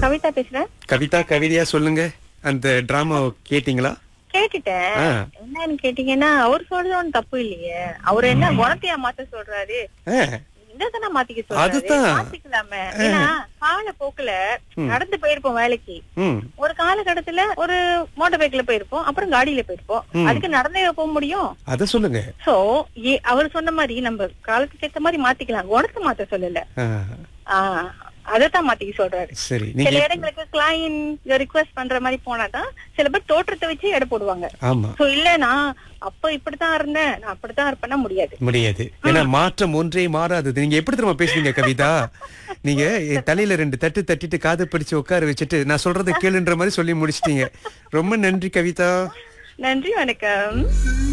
கவிதா பேசுறேன் கவிதா கவிதையா சொல்லுங்க அந்த டிராமா கேட்டீங்களா கேட்டுட்டேன் ஆ. என்னன்னு கேட்டீங்கன்னா அவர் சொல்றது ஒண்ணும் தப்பு இல்லையே அவர் என்ன குணத்தையா மாத்த சொல்றாரு ஆ, என்னதானே மாத்திக்க சொல்றாரு அதுதான். மாத்திக்கலாமே ஏன்னா கால போக்குல நடந்து போயிருப்போம் வேலைக்கு ம் ஒரு காலகட்டத்துல ஒரு மோட்டார் பைக்ல போயிருப்போம் அப்புறம் காடியில போயிருப்போம் அதுக்கு நடந்தே போக முடியும் அத சொல்லுங்க சோ அவர் சொன்ன மாதிரி நம்ம காலத்துக்கு ஏத்த மாதிரி மாத்திக்கலாம் குணத்தை மாத்த சொல்லல ஆ, ஆஹ் அதத்தான் மாத்திக்க சொல்றாரு சரி சில நீங்க இடங்களுக்கு கிளைண்ட் ரிக்வெஸ்ட் பண்ற மாதிரி போனாதான் சில பேர் தோற்றத்தை வச்சு எடை போடுவாங்க ஆமா சோ இல்ல நான் அப்ப இப்படித்தான் இருந்தேன் நான் அப்படித்தான் இருப்பேன்னா முடியாது முடியாது ஏன்னா மாற்றம் ஒன்றே மாறாதது நீங்க எப்படி தெரியுமா பேசுவீங்க கவிதா நீங்க என் தலையில ரெண்டு தட்டு தட்டிட்டு காது பிடிச்சு உட்கார வச்சுட்டு நான் சொல்றதை கேளுன்ற மாதிரி சொல்லி முடிச்சிட்டீங்க ரொம்ப நன்றி கவிதா நன்றி வணக்கம்